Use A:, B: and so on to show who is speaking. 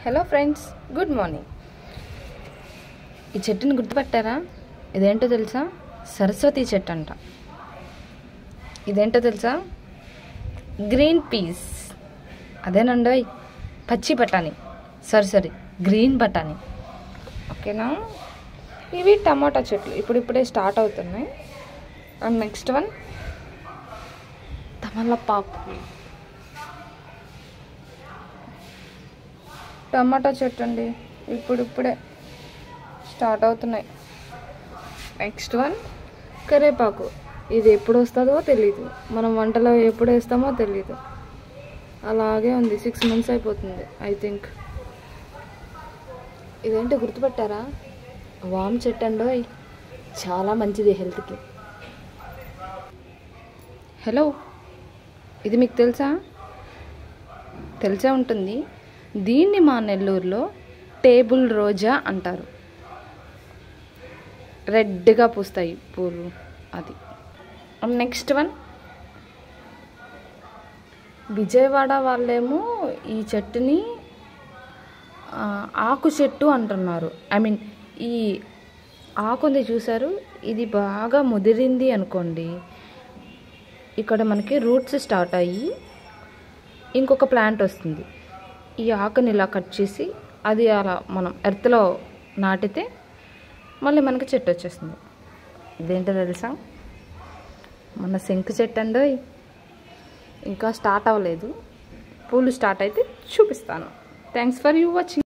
A: hello friends good morning ఈ చెట్టుని గుర్తుపట్టారా ఇదేంటో తెలుసా సరస్వతి చెట్టు అంట ఇదేంటో తెలుసా గ్రీన్ పీస్ అదేనండోయ్ పచ్చి బఠానీ సారీ సారీ గ్రీన్ బఠానీ ఓకేనా ఇవి టమాటా చెట్లు ఇప్పుడు ఇప్పుడే స్టార్ట్ అవుతున్నాయి అండ్ నెక్స్ట్ వన్ తమలపాకు టమాటా చెట్టు అండి ఇప్పుడు ఇప్పుడే స్టార్ట్ అవుతున్నాయి నెక్స్ట్ వన్ కరివేపాకు ఇది ఎప్పుడు వస్తుందో తెలీదు మనం వంటలో ఎప్పుడు వేస్తామో తెలీదు అలాగే ఉంది సిక్స్ మంత్స్ అయిపోతుంది ఐ థింక్ ఇదేంటో గుర్తుపట్టారా వామ్ చెట్టు అండోయ్ చాలా మంచిది హెల్త్కి హలో ఇది మీకు తెలుసా తెలిసే ఉంటుంది దీన్ని మా నెల్లూరులో టేబుల్ రోజా అంటారు రెడ్గా పూస్తాయి పూలు అది నెక్స్ట్ వన్ విజయవాడ వాళ్ళేమో ఈ చెట్టుని ఆ, ఆకు చెట్టు అంటున్నారు ఐ మీన్ ఈ ఆకుంది చూసారు ఇది బాగా ముదిరింది అనుకోండి ఇక్కడ మనకి రూట్స్ స్టార్ట్ అయ్యి ఇంకొక ప్లాంట్ వస్తుంది ఈ ఆకుని ఇలా కట్ చేసి అది అలా మనం ఎర్త్లో నాటితే మళ్ళీ మనకి చెట్టు వచ్చేస్తుంది ఇదేంటో తెలుసా మన శంకు చెట్టు అండి ఇంకా స్టార్ట్ అవ్వలేదు పూలు స్టార్ట్ అయితే చూపిస్తాను థ్యాంక్స్ ఫర్ యూ వాచింగ్